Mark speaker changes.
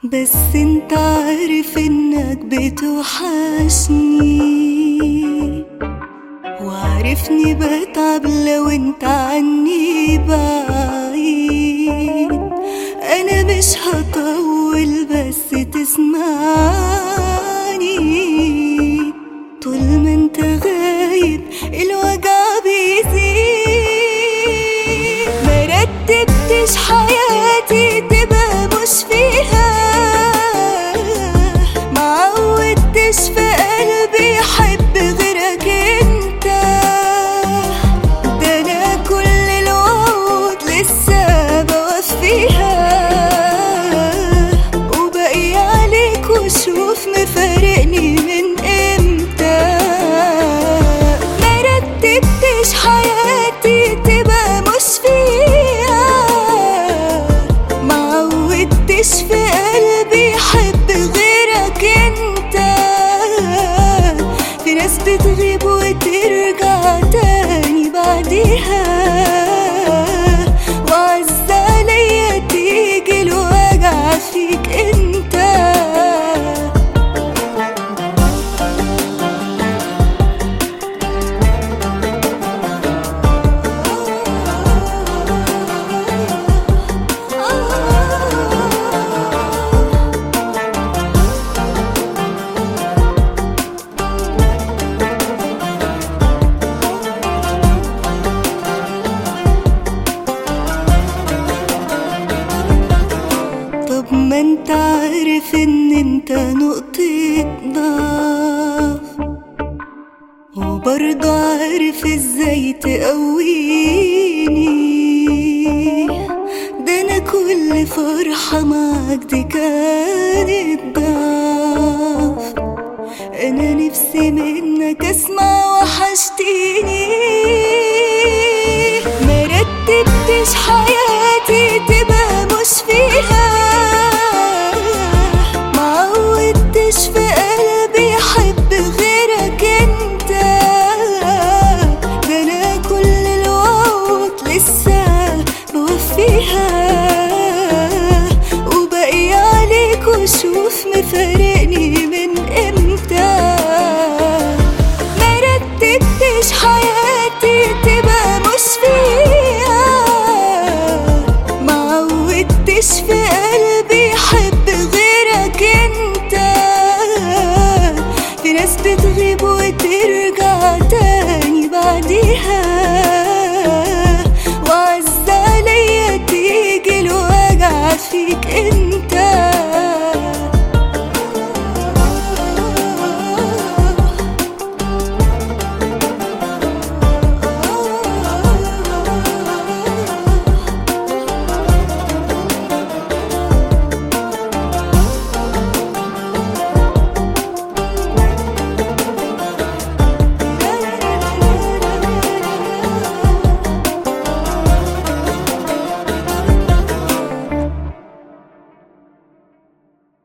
Speaker 1: بس انت عارف انك بتوحشني وعارفني بتعب لو انت عني بعيد انا مش هطول بس تسمعني طول ما انت غايب الوجع بيزيد مرتبتش حياتي تبقى مش فيها معودتش في قلبي حب غيرك انت ده انا كل الوعود لسه بوفيها وباقي عليك وشوف مفارقني من امتى مرتبتش حياتي تبقى مش فيها معودتش في قلبي حب غيرك انت في ناس بتغيب وترجع تاني بعديها وعز عليا تيجي الوجع فيك انت طب ما انت عارف ان انت نقطة ضعف وبرضه عارف ازاي تقويني ده انا كل فرحة معاك دي كانت ضعف انا نفسي منك اسمع وحشتيني مرتبتش حياتي تبقى مش فيها معودتش في قلبي حب غيرك انت ده انا كل الوعود لسه بوفيها وباقي عليك وشوف مفارق